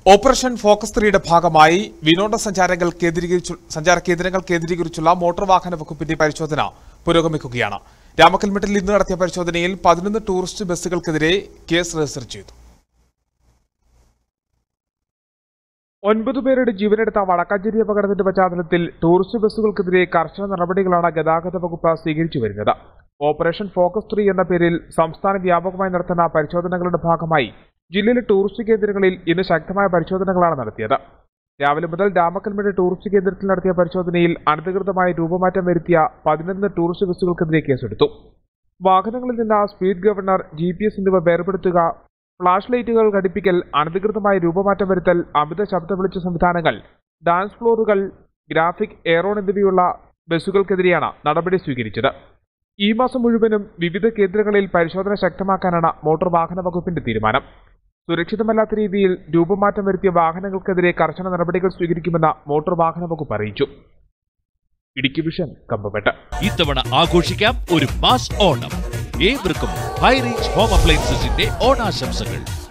operation focus ത്രീയുടെ ഭാഗമായി വിനോദസഞ്ചാരങ്ങൾ കേന്ദ്രീകരിച്ചു സഞ്ചാര കേന്ദ്രങ്ങൾ കേന്ദ്രീകരിച്ചുള്ള മോട്ടോർ വാഹന വകുപ്പിന്റെ പരിശോധന പുരോഗമിക്കുകയാണ് രാമക്കൽമെട്ടിൽ ഇന്ന് നടത്തിയ പരിശോധനയിൽ പതിനൊന്ന് ടൂറിസ്റ്റ് ബസ്സുകൾക്കെതിരെ കേസ് രജിസ്റ്റർ ചെയ്തു ഒൻപത് പേരുടെ ജീവനെടുത്ത വടക്കാഞ്ചേരി അപകടത്തിന്റെ പശ്ചാത്തലത്തിൽ ടൂറിസ്റ്റ് ബസ്സുകൾക്കെതിരെ കർശന നടപടികളാണ് ഗതാഗത വകുപ്പ് സ്വീകരിച്ചു വരുന്നത് ഓപ്പറേഷൻ ഫോക്കസ് ത്രീ എന്ന പേരിൽ സംസ്ഥാന വ്യാപകമായി നടത്തുന്ന പരിശോധനകളുടെ ഭാഗമായി ജില്ലയിലെ ടൂറിസ്റ്റ് കേന്ദ്രങ്ങളിൽ ഇന്ന് ശക്തമായ പരിശോധനകളാണ് നടത്തിയത് രാവിലെ മുതൽ രാമക്കൽമേട് ടൂറിസ്റ്റ് കേന്ദ്രത്തിൽ നടത്തിയ പരിശോധനയിൽ അനധികൃതമായി രൂപമാറ്റം വരുത്തിയ പതിനൊന്ന് ടൂറിസ്റ്റ് ബസ്സുകൾക്കെതിരെ കേസെടുത്തു വാഹനങ്ങളിൽ നിന്ന് speed governor G P S എന്നിവ വേർപെടുത്തുക ഫ്ലാഷ് ലൈറ്റുകൾ ഘടിപ്പിക്കൽ അനധികൃതമായി രൂപമാറ്റം വരുത്തൽ അമിത ശബ്ദ വെളിച്ച സംവിധാനങ്ങൾ ഡാൻസ് ഫ്ലോറുകൾ ഗ്രാഫിക് എയറോൺ എന്നിവയുള്ള ബസ്സുകൾക്കെതിരെയാണ് നടപടി സ്വീകരിച്ചത് ഈ മാസം മുഴുവനും വിവിധ കേന്ദ്രങ്ങളിൽ പരിശോധന ശക്തമാക്കാനാണ് മോട്ടോർ വാഹന വകുപ്പിന്റെ തീരുമാനം സുരക്ഷിതമല്ലാത്ത രീതിയിൽ രൂപമാറ്റം വരുത്തിയ വാഹനങ്ങൾക്കെതിരെ കർശന നടപടികൾ സ്വീകരിക്കുമെന്ന് മോട്ടോർ വാഹന വകുപ്പ് അറിയിച്ചു ഇടുക്കി വിഷൻ കമ്പപ്പെട്ട് ഇത്തവണ ആഘോഷിക്കാം ഒരു മാസ് ഓണം ഏവർക്കും ഹൈ റേഞ്ച് ഹോം അപ്ലയൻസസിന്റെ ഓണാശംസകൾ